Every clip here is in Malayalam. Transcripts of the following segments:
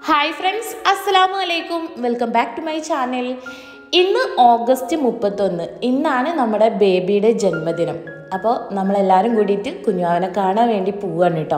ഹായ് ഫ്രണ്ട്സ് അസ്സലാമു അലൈക്കും welcome back to my channel ഇന്ന് ഓഗസ്റ്റ് മുപ്പത്തൊന്ന് ഇന്നാണ് നമ്മുടെ ബേബിയുടെ ജന്മദിനം അപ്പോൾ നമ്മളെല്ലാവരും കൂടിയിട്ട് കുഞ്ഞുവാവനെ കാണാൻ വേണ്ടി പോവാണ് കേട്ടോ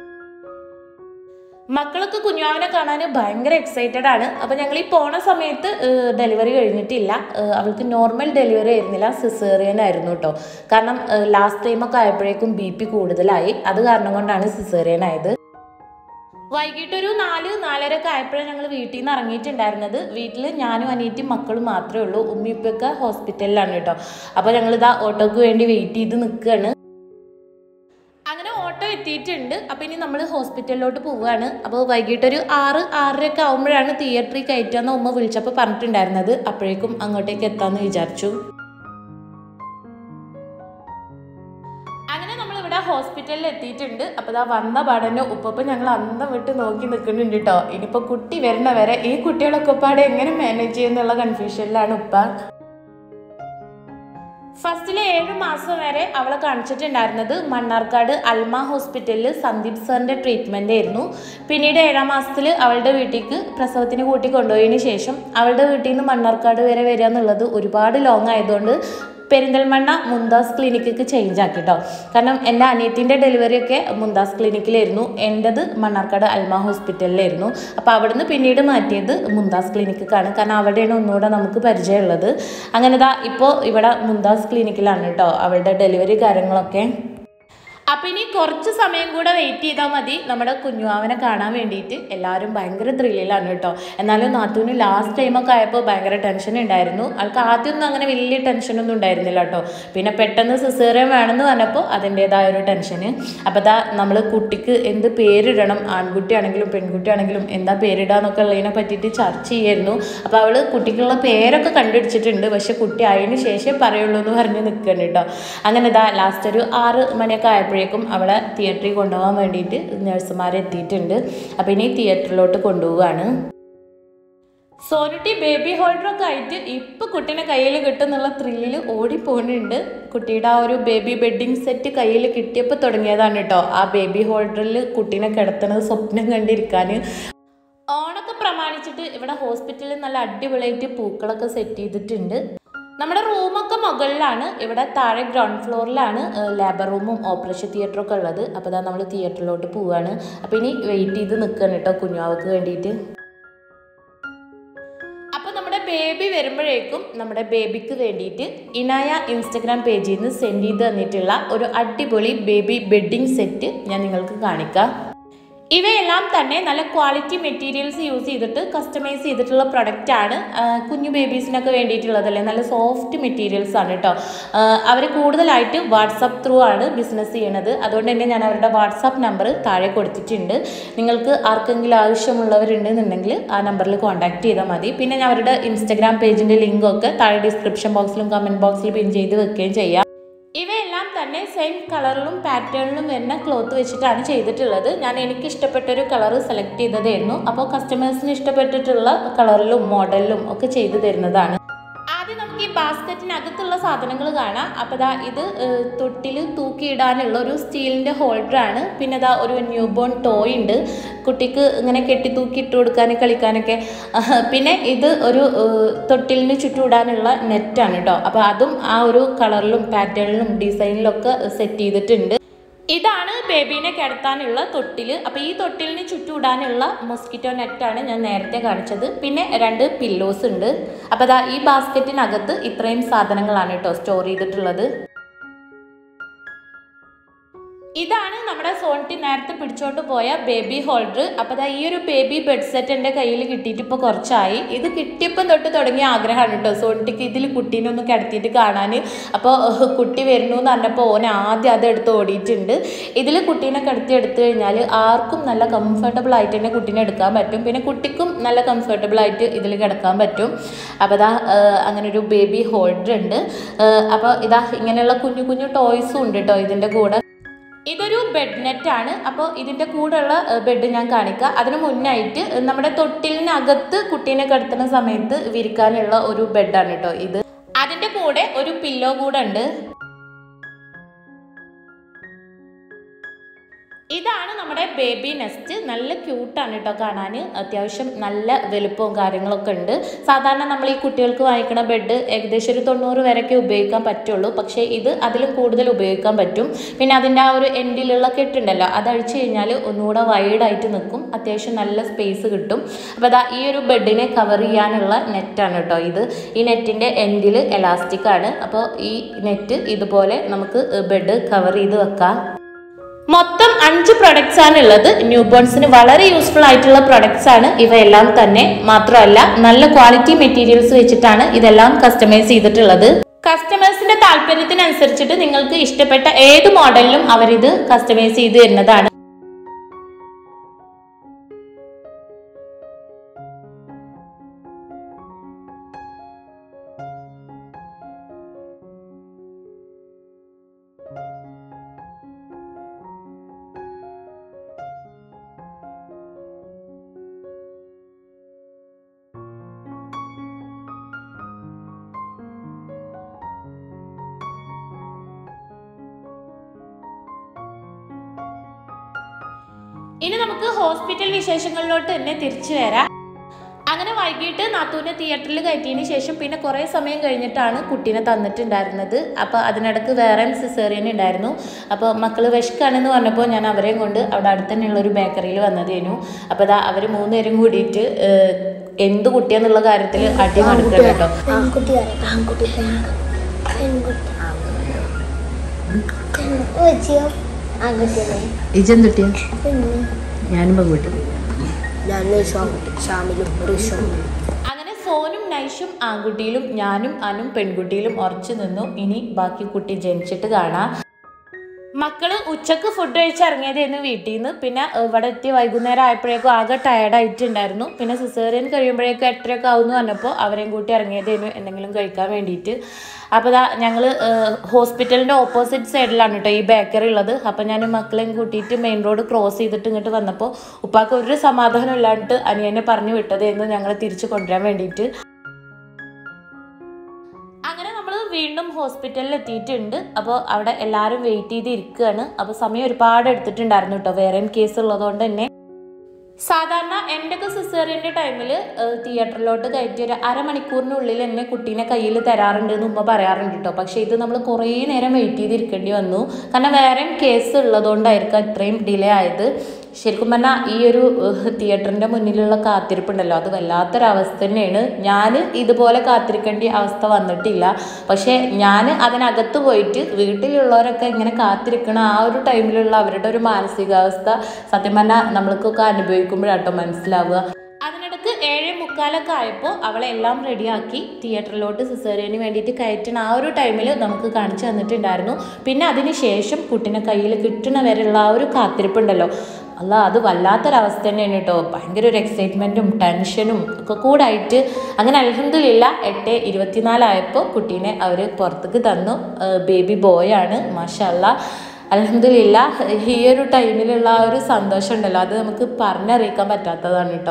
മക്കളൊക്കെ കുഞ്ഞുവാവനെ കാണാൻ ഭയങ്കര എക്സൈറ്റഡ് ആണ് അപ്പോൾ ഞങ്ങൾ ഈ പോണ സമയത്ത് ഡെലിവറി കഴിഞ്ഞിട്ടില്ല ഏഹ് അവൾക്ക് നോർമൽ ഡെലിവറി ആയിരുന്നില്ല സിസേറിയൻ ആയിരുന്നു കേട്ടോ കാരണം ലാസ്റ്റ് ടൈമൊക്കെ ആയപ്പോഴേക്കും ബി പി കൂടുതലായി അത് കാരണം കൊണ്ടാണ് സിസേറിയൻ ആയത് വൈകിട്ടൊരു നാല് നാലര ഒക്കെ ആയപ്പോഴാണ് ഞങ്ങൾ വീട്ടിൽ നിന്ന് ഇറങ്ങിയിട്ടുണ്ടായിരുന്നത് വീട്ടിൽ ഞാനും അനിയത്തിയും മക്കളും മാത്രമേ ഉള്ളൂ ഉമ്മി ഉപ്പൊക്കെ ഹോസ്പിറ്റലിലാണ് കേട്ടോ അപ്പോൾ ഞങ്ങളിതാ ഓട്ടോക്ക് വേണ്ടി വെയിറ്റ് ചെയ്ത് നിൽക്കുകയാണ് അങ്ങനെ ഓട്ടോ എത്തിയിട്ടുണ്ട് അപ്പോൾ ഇനി നമ്മൾ ഹോസ്പിറ്റലിലോട്ട് പോവുകയാണ് അപ്പോൾ വൈകിട്ടൊരു ആറ് ആറര ഒക്കെ ആകുമ്പോഴാണ് തിയേറ്ററിൽ കയറ്റാന്ന് ഉമ്മ വിളിച്ചപ്പോൾ പറഞ്ഞിട്ടുണ്ടായിരുന്നത് അപ്പോഴേക്കും അങ്ങോട്ടേക്ക് എത്താമെന്ന് വിചാരിച്ചു അങ്ങനെ നമ്മൾ ഇവിടെ ഹോസ്പിറ്റലിൽ എത്തിയിട്ടുണ്ട് അപ്പോൾ ഇതാ വന്ന പാടന്നെ ഉപ്പപ്പം ഞങ്ങൾ അന്തം വിട്ട് നോക്കി നിൽക്കുന്നുണ്ട് കേട്ടോ ഇനിയിപ്പോൾ കുട്ടി വരുന്ന വരെ ഈ കുട്ടികളൊക്കെ പാടെ എങ്ങനെ മാനേജ് ചെയ്യുന്നുള്ള കൺഫ്യൂഷനിലാണ് ഉപ്പ ഫസ്റ്റിലെ ഏഴ് മാസം വരെ അവളെ കാണിച്ചിട്ടുണ്ടായിരുന്നത് മണ്ണാർക്കാട് അൽമ ഹോസ്പിറ്റലിൽ സന്ദീപ് സാറിൻ്റെ ട്രീറ്റ്മെൻ്റ് ആയിരുന്നു പിന്നീട് ഏഴാം മാസത്തിൽ അവളുടെ വീട്ടിലേക്ക് പ്രസവത്തിന് കൂട്ടി കൊണ്ടുപോയതിന് ശേഷം അവളുടെ വീട്ടിൽ നിന്ന് മണ്ണാർക്കാട് വരെ വരിക എന്നുള്ളത് ഒരുപാട് ലോങ് ആയതുകൊണ്ട് പെരിന്തൽമണ്ണ മുന്താസ് ക്ലിനിക്കിക്ക് ചേഞ്ച് ആക്കി കേട്ടോ കാരണം എൻ്റെ അനിയത്തിൻ്റെ ഡെലിവറി ഒക്കെ മുന്താസ് ക്ലിനിക്കിലായിരുന്നു എൻ്റെത് മണ്ണാർക്കാട് അൽമ ഹോസ്പിറ്റലിലായിരുന്നു അപ്പോൾ അവിടുന്ന് പിന്നീട് മാറ്റിയത് മുന്താസ് ക്ലിനിക്കാണ് കാരണം അവിടെയാണ് ഒന്നുകൂടെ നമുക്ക് പരിചയമുള്ളത് അങ്ങനെ ദാ ഇപ്പോൾ ഇവിടെ മുന്താസ് ക്ലിനിക്കിലാണ് കേട്ടോ അവളുടെ ഡെലിവറി കാര്യങ്ങളൊക്കെ അപ്പം ഇനി കുറച്ച് സമയം കൂടെ വെയിറ്റ് ചെയ്താൽ മതി നമ്മുടെ കുഞ്ഞുവാവനെ കാണാൻ വേണ്ടിയിട്ട് എല്ലാവരും ഭയങ്കര ത്രില്ലിലാണ് കേട്ടോ എന്നാലും നാത്തൂന് ലാസ്റ്റ് ടൈമൊക്കെ ആയപ്പോൾ ഭയങ്കര ടെൻഷൻ ഉണ്ടായിരുന്നു ആൾക്ക് ആദ്യമൊന്നും അങ്ങനെ വലിയ ടെൻഷനൊന്നും ഉണ്ടായിരുന്നില്ല കേട്ടോ പിന്നെ പെട്ടെന്ന് സിസേറിയൻ വേണമെന്ന് പറഞ്ഞപ്പോൾ അതിൻ്റേതായ ഒരു ടെൻഷന് അപ്പോൾ ദാ നമ്മൾ കുട്ടിക്ക് എന്ത് പേരിടണം ആൺകുട്ടിയാണെങ്കിലും പെൺകുട്ടിയാണെങ്കിലും എന്താ പേരിടാന്നൊക്കെ ഉള്ളതിനെ പറ്റിയിട്ട് ചർച്ച ചെയ്യായിരുന്നു അപ്പോൾ അവൾ കുട്ടിക്കുള്ള പേരൊക്കെ കണ്ടുപിടിച്ചിട്ടുണ്ട് പക്ഷെ കുട്ടി ആയതിനു ശേഷം പറയുള്ളൂ എന്ന് പറഞ്ഞ് നിൽക്കണം കേട്ടോ അങ്ങനെ ഇതാ ലാസ്റ്റ് ഒരു ആറ് മണിയൊക്കെ ആയപ്പോഴേക്കും അവളെ തിയേറ്ററിൽ കൊണ്ടുപോകാൻ വേണ്ടിയിട്ട് നഴ്സുമാർ എത്തിയിട്ടുണ്ട് അപ്പോൾ ഇനി തിയേറ്ററിലോട്ട് കൊണ്ടുപോവുകയാണ് സോനുട്ടി ബേബി ഹോൾഡറൊക്കെ ആയിട്ട് ഇപ്പൊ കുട്ടീനെ കയ്യിൽ കിട്ടുന്നുള്ള ത്രില്ലിൽ ഓടിപ്പോകുന്നുണ്ട് കുട്ടിയുടെ ആ ഒരു ബേബി ബെഡിങ് സെറ്റ് കയ്യിൽ കിട്ടിയപ്പോൾ തുടങ്ങിയതാണ് കേട്ടോ ആ ബേബി ഹോൾഡറിൽ കുട്ടീനെ കിടത്തുന്നത് സ്വപ്നം കണ്ടിരിക്കാൻ ഓണൊക്കെ പ്രമാണിച്ചിട്ട് ഇവിടെ ഹോസ്പിറ്റലിൽ നല്ല അടിപൊളിയായിട്ട് പൂക്കളൊക്കെ സെറ്റ് ചെയ്തിട്ടുണ്ട് നമ്മുടെ റൂമൊക്കെ മുകളിലാണ് ഇവിടെ താഴെ ഗ്രൗണ്ട് ഫ്ലോറിലാണ് ലേബർ റൂമും ഓപ്പറേഷൻ തിയേറ്ററും ഒക്കെ ഉള്ളത് അപ്പോൾ ഇതാ നമ്മൾ തിയേറ്ററിലോട്ട് പോവുകയാണ് അപ്പോൾ ഇനി വെയിറ്റ് ചെയ്ത് നിൽക്കുകയാണ് കേട്ടോ കുഞ്ഞാവക്ക് വേണ്ടിയിട്ട് അപ്പോൾ നമ്മുടെ ബേബി വരുമ്പോഴേക്കും നമ്മുടെ ബേബിക്ക് വേണ്ടിയിട്ട് ഇനായ ഇൻസ്റ്റഗ്രാം പേജിൽ നിന്ന് സെൻഡ് ചെയ്ത് തന്നിട്ടുള്ള ഒരു അടിപൊളി ബേബി ബെഡിങ് സെറ്റ് ഞാൻ നിങ്ങൾക്ക് കാണിക്കാം ഇവയെല്ലാം തന്നെ നല്ല ക്വാളിറ്റി മെറ്റീരിയൽസ് യൂസ് ചെയ്തിട്ട് കസ്റ്റമൈസ് ചെയ്തിട്ടുള്ള പ്രൊഡക്റ്റ് ആണ് കുഞ്ഞു ബേബീസിനൊക്കെ വേണ്ടിയിട്ടുള്ളതല്ലേ നല്ല സോഫ്റ്റ് മെറ്റീരിയൽസ് ആണ് കേട്ടോ അവർ കൂടുതലായിട്ട് വാട്സപ്പ് ത്രൂ ആണ് ബിസിനസ് ചെയ്യണത് അതുകൊണ്ട് തന്നെ ഞാൻ അവരുടെ വാട്സാപ്പ് നമ്പർ താഴെ കൊടുത്തിട്ടുണ്ട് നിങ്ങൾക്ക് ആർക്കെങ്കിലും ആവശ്യമുള്ളവരുണ്ടെന്നുണ്ടെങ്കിൽ ആ നമ്പറിൽ കോൺടാക്ട് ചെയ്താൽ മതി പിന്നെ ഞാൻ അവരുടെ ഇൻസ്റ്റഗ്രാം പേജിൻ്റെ ലിങ്കൊക്കെ താഴെ ഡിസ്ക്രിപ്ഷൻ ബോക്സിലും കമൻറ്റ് ബോക്സിലും പിൻ ചെയ്ത് വെക്കുകയും ചെയ്യാം ഇവയെല്ലാം തന്നെ സെയിം കളറിലും പാറ്റേണിലും വരുന്ന ക്ലോത്ത് വെച്ചിട്ടാണ് ചെയ്തിട്ടുള്ളത് ഞാൻ എനിക്ക് ഇഷ്ടപ്പെട്ട ഒരു കളർ സെലക്ട് ചെയ്തതായിരുന്നു അപ്പോൾ കസ്റ്റമേഴ്സിന് ഇഷ്ടപ്പെട്ടിട്ടുള്ള കളറിലും മോഡലിലും ഒക്കെ ചെയ്തു തരുന്നതാണ് ആദ്യം നമുക്ക് ഈ ബാസ്ക്കറ്റിനകത്തുള്ള സാധനങ്ങൾ കാണാം അപ്പോൾ ദാ ഇത് തൊട്ടിൽ തൂക്കിയിടാനുള്ള ഒരു സ്റ്റീലിൻ്റെ ഹോൾഡറാണ് പിന്നെ ദാ ഒരു ന്യൂ ബോൺ ടോയ് ഉണ്ട് കുട്ടിക്ക് ഇങ്ങനെ കെട്ടി തൂക്കി ഇട്ട് കൊടുക്കാൻ കളിക്കാനൊക്കെ പിന്നെ ഇത് ഒരു തൊട്ടിലിന് ചുറ്റുമിടാനുള്ള നെറ്റാണ് കേട്ടോ അപ്പോൾ അതും ആ ഒരു കളറിലും പാറ്റേണിലും ഡിസൈനിലും ഒക്കെ സെറ്റ് ചെയ്തിട്ടുണ്ട് ഇതാണ് ബേബീനെ കിടത്താനുള്ള തൊട്ടിൽ അപ്പോൾ ഈ തൊട്ടിലിന് ചുറ്റുമിടാനുള്ള മൊസ്കിറ്റോ നെറ്റാണ് ഞാൻ നേരത്തെ കാണിച്ചത് പിന്നെ രണ്ട് പില്ലോസ് ഉണ്ട് അപ്പോൾ അതാ ഈ ബാസ്ക്കറ്റിനകത്ത് ഇത്രയും സാധനങ്ങളാണ് കേട്ടോ സ്റ്റോർ ചെയ്തിട്ടുള്ളത് ഇതാണ് നമ്മുടെ സോൺട്ടി നേരത്തെ പിടിച്ചോണ്ട് പോയ ബേബി ഹോൾഡർ അപ്പോൾ ദാ ഈ ഒരു ബേബി ബെഡ് സെറ്റ് എൻ്റെ കയ്യിൽ കിട്ടിയിട്ട് ഇപ്പോൾ കുറച്ചായി ഇത് കിട്ടിയപ്പം തൊട്ട് തുടങ്ങിയ ആഗ്രഹമാണ് കേട്ടോ സോൺട്ടിക്ക് ഇതിൽ കുട്ടീനെ ഒന്ന് കിടത്തിയിട്ട് കാണാൻ അപ്പോൾ കുട്ടി വരുന്നു എന്ന് പറഞ്ഞപ്പോൾ ഓൻ ആദ്യം അത് എടുത്ത് ഓടിയിട്ടുണ്ട് ഇതിൽ കുട്ടീനെ കിടത്തി എടുത്തു കഴിഞ്ഞാൽ ആർക്കും നല്ല കംഫർട്ടബിൾ ആയിട്ട് തന്നെ കുട്ടീനെ എടുക്കാൻ പറ്റും പിന്നെ കുട്ടിക്കും നല്ല കംഫർട്ടബിൾ ആയിട്ട് ഇതിൽ കിടക്കാൻ പറ്റും അപ്പോൾ ഇതാ അങ്ങനെ ഒരു ബേബി ഹോൾഡർ ഉണ്ട് അപ്പോൾ ഇതാ ഇങ്ങനെയുള്ള കുഞ്ഞു കുഞ്ഞു ടോയ്സും ഉണ്ട് കേട്ടോ ഇതിൻ്റെ കൂടെ ഇതൊരു ബെഡ് നെറ്റ് ആണ് അപ്പോൾ ഇതിൻ്റെ കൂടെയുള്ള ബെഡ് ഞാൻ കാണിക്കാം അതിന് മുന്നായിട്ട് നമ്മുടെ തൊട്ടിലിനകത്ത് കുട്ടീനെ കിടത്തുന്ന സമയത്ത് വിരിക്കാനുള്ള ഒരു ബെഡാണ് കേട്ടോ ഇത് അതിൻ്റെ കൂടെ ഒരു പില്ലോ കൂടെ ഉണ്ട് ഇതാണ് നമ്മുടെ ബേബി നെസ്റ്റ് നല്ല ക്യൂട്ടാണ് കേട്ടോ കാണാൻ അത്യാവശ്യം നല്ല വലുപ്പവും കാര്യങ്ങളൊക്കെ ഉണ്ട് സാധാരണ നമ്മൾ ഈ കുട്ടികൾക്ക് വാങ്ങിക്കുന്ന ബെഡ് ഏകദേശം ഒരു തൊണ്ണൂറ് വരെയൊക്കെ ഉപയോഗിക്കാൻ പറ്റുള്ളൂ പക്ഷേ ഇത് അതിലും കൂടുതൽ ഉപയോഗിക്കാൻ പറ്റും പിന്നെ അതിൻ്റെ ആ ഒരു എൻഡിലുള്ള കെട്ടുണ്ടല്ലോ അത് അഴിച്ചു കഴിഞ്ഞാൽ ഒന്നുകൂടെ വൈഡായിട്ട് നിൽക്കും അത്യാവശ്യം നല്ല സ്പേസ് കിട്ടും അപ്പോൾ അതാ ഈ ഒരു ബെഡിനെ കവർ ചെയ്യാനുള്ള നെറ്റാണ് കേട്ടോ ഇത് ഈ നെറ്റിൻ്റെ എൻഡിൽ എലാസ്റ്റിക് ആണ് അപ്പോൾ ഈ നെറ്റ് ഇതുപോലെ നമുക്ക് ബെഡ് കവർ ചെയ്ത് വെക്കാം മൊത്തം അഞ്ച് പ്രൊഡക്ട്സ് ആണ് ഉള്ളത് ന്യൂ ബോൺസിന് വളരെ യൂസ്ഫുൾ ആയിട്ടുള്ള പ്രൊഡക്ട്സ് ആണ് ഇവയെല്ലാം തന്നെ മാത്രമല്ല നല്ല ക്വാളിറ്റി മെറ്റീരിയൽസ് വെച്ചിട്ടാണ് ഇതെല്ലാം കസ്റ്റമൈസ് ചെയ്തിട്ടുള്ളത് കസ്റ്റമേഴ്സിന്റെ താല്പര്യത്തിനനുസരിച്ചിട്ട് നിങ്ങൾക്ക് ഇഷ്ടപ്പെട്ട ഏത് മോഡലിലും അവരിത് കസ്റ്റമൈസ് ചെയ്ത് തരുന്നതാണ് ഇനി നമുക്ക് ഹോസ്പിറ്റൽ വിശേഷങ്ങളിലോട്ട് തന്നെ തിരിച്ചു വരാം അങ്ങനെ വൈകിട്ട് നാത്തൂനെ തിയേറ്ററിൽ കയറ്റിയതിന് ശേഷം പിന്നെ കുറേ സമയം കഴിഞ്ഞിട്ടാണ് കുട്ടീനെ തന്നിട്ടുണ്ടായിരുന്നത് അപ്പോൾ അതിനിടക്ക് വേറെ സിസേറിയൻ ഉണ്ടായിരുന്നു അപ്പോൾ മക്കൾ വിശക്കാണെന്ന് പറഞ്ഞപ്പോൾ ഞാൻ അവരെയും കൊണ്ട് അവിടെ അടുത്ത് തന്നെയുള്ള ഒരു ബേക്കറിയിൽ വന്നതേനു അപ്പോൾ അതാ അവർ മൂന്നുപേരും കൂടിയിട്ട് ഏഹ്, എന്ത് കുട്ടിയാന്നുള്ള കാര്യത്തിൽ അടി നടക്കണം കേട്ടോ പെൺകുട്ടി പറയാം ആൺകുട്ടി പെൺകുട്ടി പെൺകുട്ടി വെച്ചിയോ ആൺകുട്ടിയല്ലേ ഇജെന്തുട്ടിയ പെണ്ണ് ഞാനും പെൺകുട്ടി ഞാൻ ഷാമിലും ഷാമിലും ഋഷോമിലും അങ്ങനെ സോനും നൈഷും ആൺകുട്ടിയിലും ഞാനും അനും പെൺകുട്ടിയിലും ഉറച്ചു നിന്നു ഇനി ബാക്കി കുട്ടി ജനിച്ചിട്ട് കാണാം മക്കള് ഉച്ചക്ക് ഫുഡ് കഴിച്ച് ഇറങ്ങിയതായിരുന്നു വീട്ടിൽ നിന്ന് പിന്നെ ഏഹ്, ഇവിടെ എത്തി വൈകുന്നേരം ആയപ്പോഴേക്കും ആകെ ടയർഡായിട്ടുണ്ടായിരുന്നു പിന്നെ സിസേറിയൻ കഴിയുമ്പോഴേക്കും എട്ടരയൊക്കെ ആവുമെന്ന് പറഞ്ഞപ്പോൾ അവരെയും കൂട്ടി ഇറങ്ങിയതായിരുന്നു എന്തെങ്കിലും കഴിക്കാൻ വേണ്ടിയിട്ട് അപ്പോൾ ദാ ഞങ്ങൾ ഹോസ്പിറ്റലിൻ്റെ ഓപ്പോസിറ്റ് സൈഡിലാണ് കേട്ടോ ഈ ബേക്കറി ഉള്ളത് അപ്പോൾ ഞാൻ മക്കളെയും കൂട്ടിയിട്ട് മെയിൻ റോഡ് ക്രോസ് ചെയ്തിട്ട് ഇങ്ങോട്ട് വന്നപ്പോൾ ഉപ്പാക്ക് ഒരു സമാധാനം ഇല്ലാണ്ട് അനിയനെ പറഞ്ഞു വിട്ടതായിരുന്നു ഞങ്ങൾ തിരിച്ചു കൊണ്ടുവരാൻ വേണ്ടിയിട്ട് അങ്ങനെ നമ്മൾ വീണ്ടും ഹോസ്പിറ്റലിൽ എത്തിയിട്ടുണ്ട് അപ്പോൾ അവിടെ എല്ലാവരും വെയിറ്റ് ചെയ്ത് ഇരിക്കുകയാണ് അപ്പോൾ സമയം ഒരുപാട് എടുത്തിട്ടുണ്ടായിരുന്നു കേട്ടോ വേറെയും കേസ് ഉള്ളതുകൊണ്ട് തന്നെ സാധാരണ എൻ്റെയൊക്കെ സിസേറിയൻ്റെ ടൈമിൽ തിയേറ്ററിലോട്ട് കയറ്റി ഒരു അരമണിക്കൂറിനുള്ളിൽ എന്നെ കുട്ടീനെ കയ്യിൽ തരാറുണ്ട് എന്ന് ഉമ്മ പറയാറുണ്ട് കേട്ടോ പക്ഷേ ഇത് നമ്മൾ കുറേ നേരം വെയിറ്റ് ചെയ്തിരിക്കേണ്ടി വന്നു കാരണം വേറെയും കേസ് ഉള്ളതുകൊണ്ടായിരിക്കും ഇത്രയും ഡിലേ ആയത് ശരിക്കും പറഞ്ഞാൽ ഈ ഒരു തിയേറ്ററിൻ്റെ മുന്നിലുള്ള കാത്തിരിപ്പുണ്ടല്ലോ അത് വല്ലാത്തൊരവസ്ഥ തന്നെയാണ് ഞാൻ ഇതുപോലെ കാത്തിരിക്കേണ്ട അവസ്ഥ വന്നിട്ടില്ല പക്ഷേ ഞാൻ അതിനകത്ത് പോയിട്ട് വീട്ടിലുള്ളവരൊക്കെ ഇങ്ങനെ കാത്തിരിക്കണ ആ ഒരു ടൈമിലുള്ള അവരുടെ ഒരു മാനസികാവസ്ഥ സത്യം പറഞ്ഞാൽ നമ്മൾക്കൊക്കെ അനുഭവിക്കുമ്പോഴാട്ടോ മനസ്സിലാവുക അതിനിടക്ക് ഏഴ് മുക്കാലൊക്കെ ആയപ്പോൾ അവളെ എല്ലാം റെഡിയാക്കി തിയേറ്ററിലോട്ട് സിസേറിയന് വേണ്ടിയിട്ട് കയറ്റണ ആ ഒരു ടൈമിൽ നമുക്ക് കാണിച്ചു തന്നിട്ടുണ്ടായിരുന്നു പിന്നെ അതിന് ശേഷം കുട്ടീനെ കയ്യിൽ കിട്ടണ വരെയുള്ള ആ ഒരു കാത്തിരിപ്പുണ്ടല്ലോ അല്ല അത് വല്ലാത്തൊരവസ്ഥ തന്നെയാണ് കേട്ടോ ഭയങ്കര ഒരു എക്സൈറ്റ്മെൻറ്റും ടെൻഷനും ഒക്കെ കൂടായിട്ട് അങ്ങനെ അലഹമില്ല എട്ട് ഇരുപത്തിനാലായപ്പോൾ കുട്ടീനെ അവർ പുറത്തേക്ക് തന്നു ബേബി ബോയാണ് മാഷല്ല അലഹമില്ല ഈ ഒരു ടൈമിലുള്ള ആ ഒരു സന്തോഷം ഉണ്ടല്ലോ അത് നമുക്ക് പറഞ്ഞറിയിക്കാൻ പറ്റാത്തതാണ് കേട്ടോ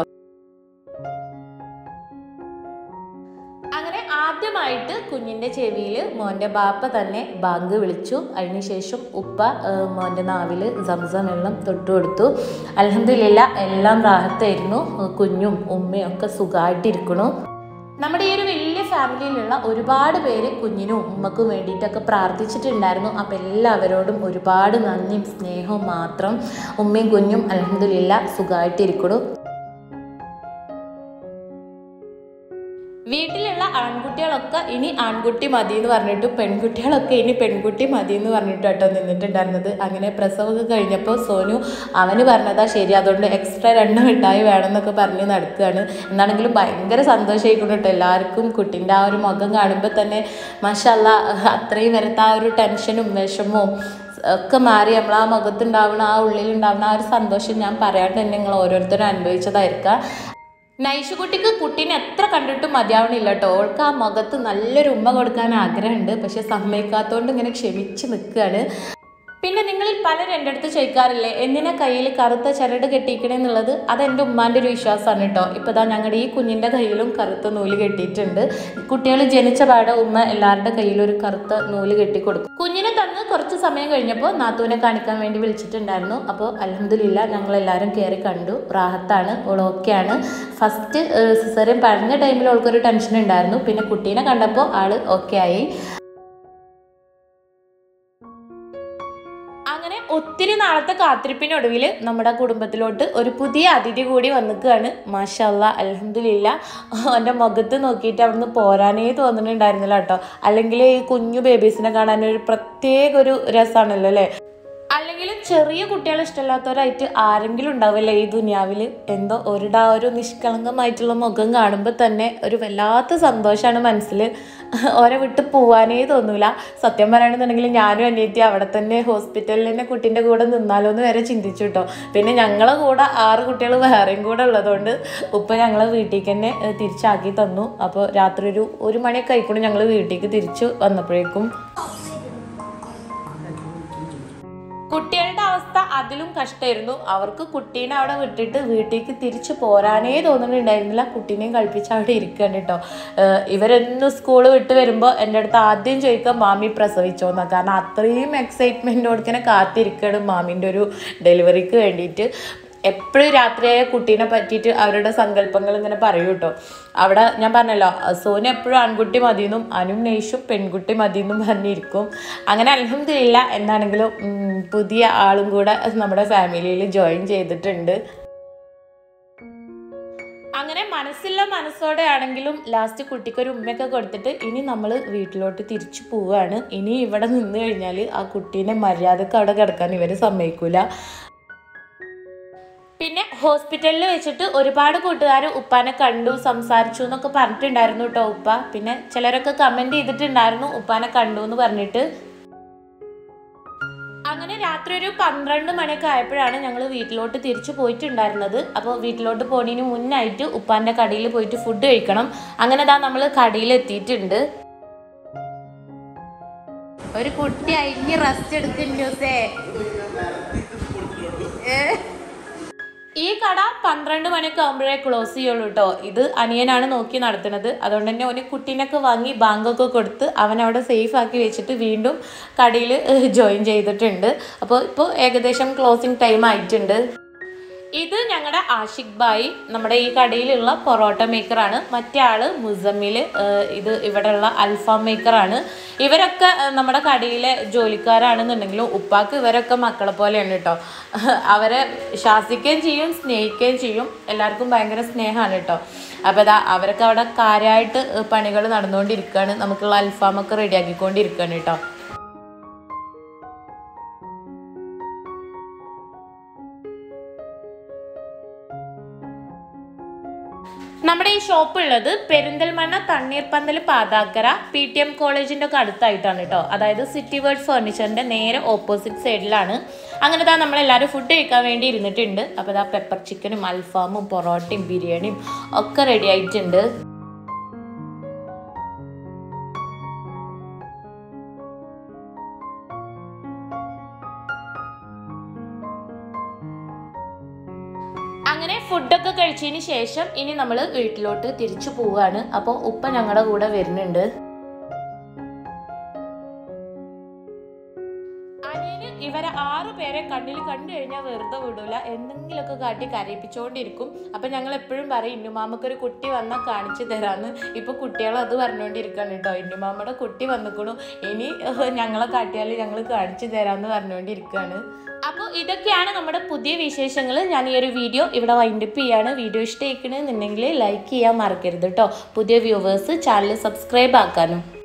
അങ്ങനെ ആദ്യമായിട്ട് കുഞ്ഞിൻ്റെ ചെവിയിൽ മോൻ്റെ ബാപ്പ തന്നെ ബാങ്ക് വിളിച്ചു അതിനുശേഷം ഉപ്പ ആ, മോൻ്റെ നാവിൽ സംസം വെള്ളം തൊട്ടു കൊടുത്തു അലഹമില്ല എല്ലാം റാഹത്തായിരുന്നു കുഞ്ഞും ഉമ്മയും ഒക്കെ സുഖമായിട്ടിരിക്കണു നമ്മുടെ ഈ ഒരു വലിയ ഫാമിലിയിലുള്ള ഒരുപാട് പേര് കുഞ്ഞിനും ഉമ്മക്കും വേണ്ടിയിട്ടൊക്കെ പ്രാർത്ഥിച്ചിട്ടുണ്ടായിരുന്നു അപ്പം എല്ലാവരോടും ഒരുപാട് നന്ദിയും സ്നേഹവും മാത്രം ഉമ്മയും കുഞ്ഞും അലഹമില്ല സുഖമായിട്ടിരിക്കണു വീട്ടിലുള്ള ആൺകുട്ടികളൊക്കെ ഇനി ആൺകുട്ടി മതി എന്ന് പറഞ്ഞിട്ട് പെൺകുട്ടികളൊക്കെ ഇനി പെൺകുട്ടി മതി എന്ന് പറഞ്ഞിട്ട് കേട്ടോ നിന്നിട്ടുണ്ടായിരുന്നത് അങ്ങനെ പ്രസവമൊക്കെ കഴിഞ്ഞപ്പോൾ സോനു അവന് പറഞ്ഞതാ ശരി അതുകൊണ്ട് എക്സ്ട്രാ രണ്ട് മിഠായി വേണമെന്നൊക്കെ പറഞ്ഞ് നടക്കുകയാണ് എന്നാണെങ്കിലും ഭയങ്കര സന്തോഷമായിക്കൊണ്ട് കേട്ടോ എല്ലാവർക്കും കുട്ടീൻ്റെ ആ ഒരു മുഖം കാണുമ്പോൾ തന്നെ മഷല്ല അത്രയും വരത്ത ആ ഒരു ടെൻഷനും വിഷമവും ഒക്കെ മാറി നമ്മൾ ആ മുഖത്തുണ്ടാവുന്ന ആ ഉള്ളിലുണ്ടാവുന്ന ആ ഒരു സന്തോഷം ഞാൻ പറയാണ്ട് തന്നെ നിങ്ങൾ ഓരോരുത്തരും അനുഭവിച്ചതായിരിക്കാം നൈഷുകുട്ടിക്ക് കുട്ടീനെ എത്ര കണ്ടിട്ടും മതിയാവണില്ല കേട്ടോ ഓൾക്ക് ആ മുഖത്ത് നല്ലൊരു ഉമ്മ കൊടുക്കാൻ ആഗ്രഹമുണ്ട് പക്ഷെ സമ്മതിക്കാത്തതുകൊണ്ട് ഇങ്ങനെ ക്ഷമിച്ച് നിൽക്കുകയാണ് പിന്നെ നിങ്ങളിൽ പലരും എൻ്റെ അടുത്ത് ചോദിക്കാറില്ലേ എന്തിനാ കയ്യിൽ കറുത്ത ചരട് കെട്ടിക്കണെന്നുള്ളത് അത് എൻ്റെ ഉമ്മാൻ്റെ ഒരു വിശ്വാസമാണ് കേട്ടോ ഇപ്പോൾ ദാ ഞങ്ങളുടെ ഈ കുഞ്ഞിൻ്റെ കയ്യിലും കറുത്ത നൂല് കെട്ടിയിട്ടുണ്ട് കുട്ടികൾ ജനിച്ച പാടെ ഉമ്മ എല്ലാവരുടെ കയ്യിലും ഒരു കറുത്ത നൂല് കെട്ടി കൊടുക്കും കുഞ്ഞിനെ തന്ന് കുറച്ച് സമയം കഴിഞ്ഞപ്പോൾ നാത്തൂനെ കാണിക്കാൻ വേണ്ടി വിളിച്ചിട്ടുണ്ടായിരുന്നു അപ്പോൾ അലഹദില്ല ഞങ്ങൾ എല്ലാവരും കയറി കണ്ടു റാഹത്താണ് ഓൾ ഓക്കെയാണ് ഫസ്റ്റ് സിസറിയൻ പറഞ്ഞ ടൈമിൽ അവൾക്കൊരു ടെൻഷൻ ഉണ്ടായിരുന്നു പിന്നെ കുട്ടീനെ കണ്ടപ്പോൾ ആള് ഓക്കെ ആയി അങ്ങനെ ഒത്തിരി നാളത്തെ കാത്തിരിപ്പിനൊടുവിൽ നമ്മുടെ കുടുംബത്തിലോട്ട് ഒരു പുതിയ അതിഥി കൂടി വന്നിക്കുകയാണ് മാഷല്ല അലഹമില്ല എൻ്റെ മുഖത്ത് നോക്കിയിട്ട് അവിടുന്ന് പോരാനേ തോന്നുന്നുണ്ടായിരുന്നില്ല കേട്ടോ അല്ലെങ്കിൽ ഈ കുഞ്ഞു ബേബീസിനെ കാണാൻ ഒരു പ്രത്യേക ഒരു രസമാണല്ലോ അല്ലേ അല്ലെങ്കിൽ ചെറിയ കുട്ടികളെ ഇഷ്ടമില്ലാത്തവരായിട്ട് ആരെങ്കിലും ഉണ്ടാവില്ലേ ഈ ദുനിയാവിൽ എന്തോ ഒരിടാ ഒരു നിഷ്കളങ്കമായിട്ടുള്ള മുഖം കാണുമ്പോൾ തന്നെ ഒരു വല്ലാത്ത സന്തോഷമാണ് മനസ്സിൽ ഓരെ വിട്ട് പോവാനേ തോന്നൂല സത്യം പറയുകയാണെന്നുണ്ടെങ്കിൽ ഞാനും അനിയത്തി അവിടെ തന്നെ ഹോസ്പിറ്റലിൽ തന്നെ കുട്ടീൻ്റെ കൂടെ നിന്നാലോ എന്ന് വരെ ചിന്തിച്ചു കേട്ടോ പിന്നെ ഞങ്ങളെ കൂടെ ആറ് കുട്ടികൾ വേറെയും കൂടെ ഉള്ളതുകൊണ്ട് ഉപ്പ ഞങ്ങളെ വീട്ടിലേക്ക് തന്നെ ഏഹ്, തിരിച്ചാക്കി തന്നു അപ്പോൾ രാത്രി ഒരു ഒരു മണിയൊക്കെ ആയിക്കൊണ്ട് ഞങ്ങൾ വീട്ടിലേക്ക് തിരിച്ചു വന്നപ്പോഴേക്കും കുട്ടികളുടെ അവസ്ഥ അതിലും കഷ്ടമായിരുന്നു അവർക്ക് കുട്ടീനെ അവിടെ വിട്ടിട്ട് വീട്ടിലേക്ക് തിരിച്ചു പോരാനേ തോന്നുന്നുണ്ടായിരുന്നില്ല കുട്ടീനെയും കളിപ്പിച്ച് അവിടെ ഇരിക്കുകയാണ് കേട്ടോ ഏഹ് ഇവരെന്നും സ്കൂൾ വിട്ട് വരുമ്പോൾ എൻ്റെ അടുത്ത് ആദ്യം ചോദിക്കുക മാമി പ്രസവിച്ചോന്നാ കാരണം അത്രയും എക്സൈറ്റ്മെൻറ്റോടെ കാത്തിരിക്കുകയാണ് മാമിൻ്റെ ഒരു ഡെലിവറിക്ക് വേണ്ടിയിട്ട് എപ്പോഴും രാത്രിയായ കുട്ടീനെ പറ്റിയിട്ട് അവരുടെ സങ്കല്പങ്ങൾ ഇങ്ങനെ പറയൂ കേട്ടോ അവിടെ ഞാൻ പറഞ്ഞല്ലോ സോന് എപ്പോഴും ആൺകുട്ടി മതിയെന്നും അനും നെയ്ഷും പെൺകുട്ടി മതിയെന്നും പറഞ്ഞിരിക്കും അങ്ങനെ അലഹമില്ല എന്താണെങ്കിലും ഉം, പുതിയ ആളും കൂടെ നമ്മുടെ ഫാമിലിയിൽ ജോയിൻ ചെയ്തിട്ടുണ്ട് അങ്ങനെ മനസ്സില്ല മനസ്സോടെ ആണെങ്കിലും ലാസ്റ്റ് കുട്ടിക്ക് ഒരു ഉമ്മയൊക്കെ കൊടുത്തിട്ട് ഇനി നമ്മൾ വീട്ടിലോട്ട് തിരിച്ചു പോവുകയാണ് ഇനി ഇവിടെ നിന്ന് കഴിഞ്ഞാൽ ആ കുട്ടീനെ മര്യാദക്ക് അവിടെ കിടക്കാൻ ഇവർ സമ്മതിക്കൂല പിന്നെ ഹോസ്പിറ്റലിൽ വെച്ചിട്ട് ഒരുപാട് കൂട്ടുകാർ ഉപ്പാനെ കണ്ടു സംസാരിച്ചു എന്നൊക്കെ പറഞ്ഞിട്ടുണ്ടായിരുന്നു കേട്ടോ ഉപ്പ പിന്നെ ചിലരൊക്കെ കമൻറ്റ് ചെയ്തിട്ടുണ്ടായിരുന്നു ഉപ്പാനെ കണ്ടു എന്ന് പറഞ്ഞിട്ട് അങ്ങനെ രാത്രി ഒരു പന്ത്രണ്ട് മണിയൊക്കെ ആയപ്പോഴാണ് ഞങ്ങൾ വീട്ടിലോട്ട് തിരിച്ചു പോയിട്ടുണ്ടായിരുന്നത് അപ്പോൾ വീട്ടിലോട്ട് പോണതിന് മുന്നായിട്ട് ഉപ്പാൻ്റെ കടയിൽ പോയിട്ട് ഫുഡ് കഴിക്കണം അങ്ങനെ ദാ നമ്മൾ കടയിൽ എത്തിയിട്ടുണ്ട് ഒരു കുട്ടി അയിഞ്ഞ് റെസ്റ്റ് എടുക്കുന്നുസേ ഈ കട പന്ത്രണ്ട് മണിയൊക്കെ ആകുമ്പോഴേ ക്ലോസ് ചെയ്യുള്ളൂ കേട്ടോ ഇത് അനിയനാണ് നോക്കി നടത്തുന്നത് അതുകൊണ്ട് തന്നെ ഒരു കുട്ടീനൊക്കെ വാങ്ങി ബാങ്കൊക്കെ കൊടുത്ത് അവൻ അവിടെ സേഫ് ആക്കി വെച്ചിട്ട് വീണ്ടും കടയിൽ ജോയിൻ ചെയ്തിട്ടുണ്ട് അപ്പോൾ ഇപ്പോൾ ഏകദേശം ക്ലോസിങ് ടൈം ആയിട്ടുണ്ട് ഇത് ഞങ്ങളുടെ ആഷിഖ് ബായി നമ്മുടെ ഈ കടയിലുള്ള പൊറോട്ട മേക്കറാണ് മറ്റേ ആള് മുസമ്മിൽ ഇത് ഇവിടെയുള്ള അൽഫാം മേക്കറാണ് ഇവരൊക്കെ ഏഹ്, നമ്മുടെ കടയിലെ ജോലിക്കാരാണെന്നുണ്ടെങ്കിലും ഉപ്പാക്ക് ഇവരൊക്കെ മക്കളെ പോലെയാണ് കേട്ടോ അവരെ ശാസിക്കുകയും ചെയ്യും സ്നേഹിക്കുകയും ചെയ്യും എല്ലാവർക്കും ഭയങ്കര സ്നേഹമാണ് കേട്ടോ അപ്പോൾ അതാ അവരൊക്കെ അവിടെ കാര്യമായിട്ട് പണികൾ നടന്നുകൊണ്ടിരിക്കുകയാണ് നമുക്കുള്ള അൽഫാമൊക്കെ റെഡിയാക്കിക്കൊണ്ടിരിക്കുകയാണ് കേട്ടോ നമ്മുടെ ഈ ഷോപ്പ് ഉള്ളത് Perinthalmanna Thanneerpanthal Pathakkara P T M കോളേജിൻ്റെ ഒക്കെ അടുത്തായിട്ടാണ് കേട്ടോ അതായത് സിറ്റി വേൾഡ് ഫർണിച്ചറിൻ്റെ നേരെ ഓപ്പോസിറ്റ് സൈഡിലാണ് അങ്ങനെ താ നമ്മളെല്ലാവരും ഫുഡ് കഴിക്കാൻ വേണ്ടി ഇരുന്നിട്ടുണ്ട് അപ്പോൾ ഇതാ പെപ്പർ ചിക്കനും അൽഫാമും പൊറോട്ടയും ബിരിയാണിയും ഒക്കെ റെഡി ആയിട്ടുണ്ട് അങ്ങനെ ഫുഡൊക്കെ കഴിച്ചതിന് ശേഷം ഇനി നമ്മൾ വീട്ടിലോട്ട് തിരിച്ചു പോവുകയാണ് അപ്പോൾ ഉപ്പ ഞങ്ങളുടെ കൂടെ വരുന്നുണ്ട് അനിയന് ഇവരെ ആറു പേരെ കണ്ണിൽ കണ്ടു കഴിഞ്ഞാൽ വെറുതെ വിടൂല എന്തെങ്കിലുമൊക്കെ കാട്ടി കരയിപ്പിച്ചുകൊണ്ടിരിക്കും അപ്പം ഞങ്ങൾ എപ്പോഴും പറയും ഇന്നുമാമക്കൊരു കുട്ടി വന്നാൽ കാണിച്ചു തരാമെന്ന് ഇപ്പോൾ കുട്ടികൾ അത് പറഞ്ഞുകൊണ്ടിരിക്കുകയാണ് കേട്ടോ ഇന്നുമാമയുടെ കുട്ടി വന്നിക്കണു ഇനി ഏഹ്, ഞങ്ങളെ കാട്ടിയാൽ ഞങ്ങൾ കാണിച്ചു തരാമെന്ന് പറഞ്ഞുകൊണ്ടിരിക്കുകയാണ് അപ്പോൾ ഇതൊക്കെയാണ് നമ്മുടെ പുതിയ വിശേഷങ്ങൾ ഞാൻ ഈ ഒരു വീഡിയോ ഇവിടെ വൈൻഡപ്പ് ചെയ്യാണ് വീഡിയോ ഇഷ്ടമായിക്കണമെന്നുണ്ടെങ്കിൽ ലൈക്ക് ചെയ്യാൻ മറക്കരുത് കേട്ടോ പുതിയ വ്യൂവേഴ്സ് ചാനൽ സബ്സ്ക്രൈബ് ആക്കാനും